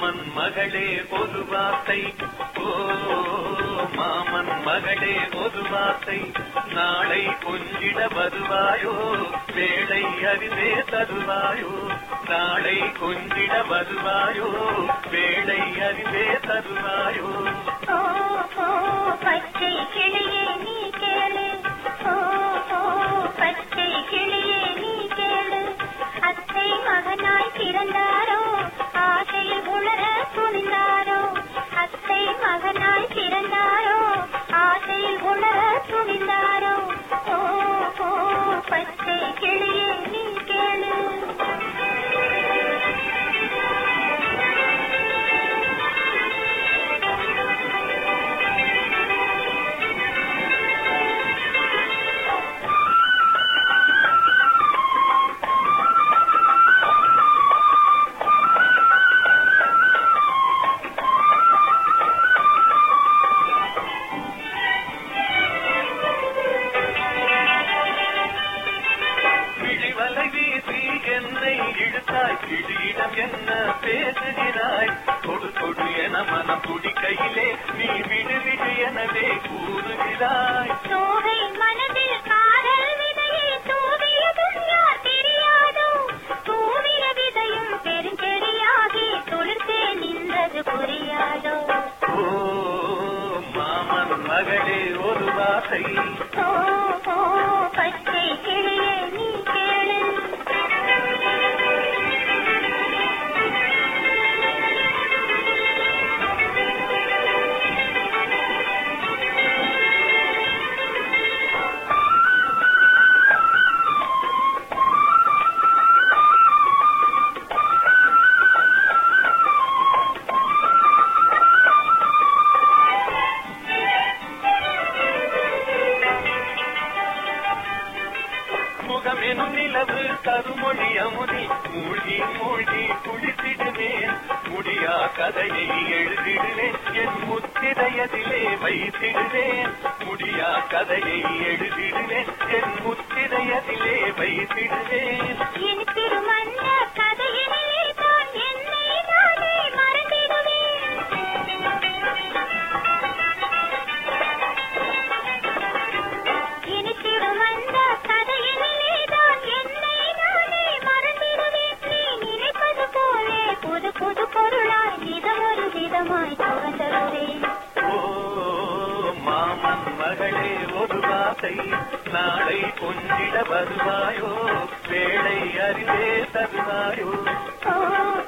மாமன் மகளே ஒரு வார்த்தை ஓ மாமன் மகளே ஒரு வார்த்தை நாளை கொஞ்சிட வருவாயோ வேளை அறிவே தருவாயோ நாளை கொஞ்சிட வருவாயோ வேளை அறிவே தருவாயோ ஓ ஓ பச்சை கிளியே நீ கேளு ஓ ஓ பச்சை கிளியே நீ கேளு அத்தை மகனாய் பிறந்தாரோ ஆசையில் உணர துணிந்தாரோ அத்தை மகனாய் பிறந்தாரோ ஆசையில் உணர துணிந்தாரோ ஓ ஓ பச்சை கிளியே நீ கேளு விழிவலை வீசி என்னை இழுத்தாய் கிளியிடம் என்ன பேசுகிறாய் கொடு கொடு என மனம் துடிக்கையிலே நீ விடு விடு எனவே கூறுகிறாய் சோகை மனதில் காதல் விதையை தூவியதும் யார் தெரியாதோ தூவிய விதையும் பெருஞ்செடியாகி துளிர்த்தே நின்றது புரியாதோ ஓ மாமன் மகளே ஒரு வாசை ஓ ஓ பச்சை கிளியே நீ கேளு முகம் எனும் நிலவு கருமொழி அமுதி மூழ்கி மூழ்கி குளித்திடுவேன் முடியா கதையை எழுதிடுவேன் என் முத்திரையதிலே வைத்திடுவேன் முடியா கதையை எழுதிடுவேன் என் முத்திரையதிலே வைத்திடுவேன் என் திருமண கதையினிலே தான் என்னை நானே மறந்திடுவேன் இனித்திடும் அந்த கதையினிலே தான் என்னை நானே மறந்திடுவேன் நீ நினைப்பது போலே புது புது பொருளாய் விதமொரு விதமாய் சுகந்தருவேன் ஓ மாமன் மகளே ஒரு வாசை நாளை கொஞ்சிட வருவாயோ வேளை அறிவே தருவாயோ ஓ